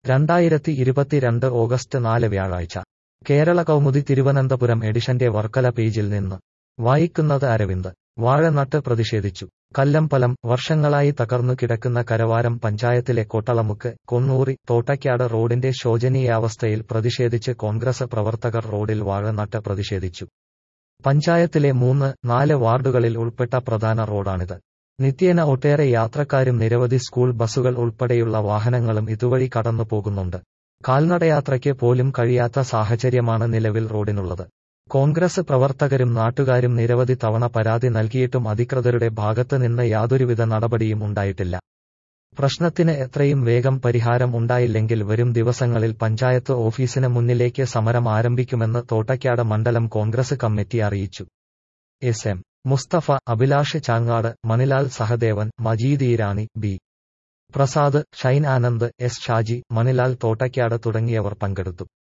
രണ്ടായിരത്തി ഇരുപത്തിരണ്ട് ഓഗസ്റ്റ് നാല് വ്യാഴാഴ്ച കേരള കൗമുദി തിരുവനന്തപുരം എഡിഷന്റെ വർക്കല പേജിൽ നിന്ന് വായിക്കുന്നത് അരവിന്ദ് വാഴനട്ട് പ്രതിഷേധിച്ചു കല്ലമ്പലം വർഷങ്ങളായി തകർന്നു കിടക്കുന്ന കരവാരം പഞ്ചായത്തിലെ കോട്ടളമുക്ക് കൊന്നൂറി തോട്ടയ്ക്കാട് റോഡിന്റെ ശോചനീയാവസ്ഥയിൽ പ്രതിഷേധിച്ച് കോൺഗ്രസ് പ്രവർത്തകർ റോഡിൽ വാഴനട്ട് പ്രതിഷേധിച്ചു പഞ്ചായത്തിലെ മൂന്ന് നാല് വാർഡുകളിൽ ഉൾപ്പെട്ട പ്രധാന റോഡാണിത് നിത്യേന ഒട്ടേറെ യാത്രക്കാരും നിരവധി സ്കൂൾ ബസ്സുകൾ ഉൾപ്പെടെയുള്ള വാഹനങ്ങളും ഇതുവഴി കടന്നു പോകുന്നുണ്ട് കാൽനടയാത്രയ്ക്ക് പോലും കഴിയാത്ത സാഹചര്യമാണ് നിലവിൽ റോഡിനുള്ളത് കോൺഗ്രസ് പ്രവർത്തകരും നാട്ടുകാരും നിരവധി തവണ പരാതി നൽകിയിട്ടും അധികൃതരുടെ ഭാഗത്ത് നിന്ന് യാതൊരുവിധ നടപടിയും ഉണ്ടായിട്ടില്ല പ്രശ്നത്തിന് എത്രയും വേഗം പരിഹാരം ഉണ്ടായില്ലെങ്കിൽ വരും ദിവസങ്ങളിൽ പഞ്ചായത്ത് ഓഫീസിന് മുന്നിലേക്ക് സമരം ആരംഭിക്കുമെന്ന് തോട്ടയ്ക്കാട് മണ്ഡലം കോൺഗ്രസ് കമ്മിറ്റി അറിയിച്ചു S M Musthafa Abhilash Changad Manilal Sahadevan Majeed Eerani B Prasad Shine Anand S Shaji Manilal Thottakkad തുടങ്ങിയവർ പങ്കെടുത്തു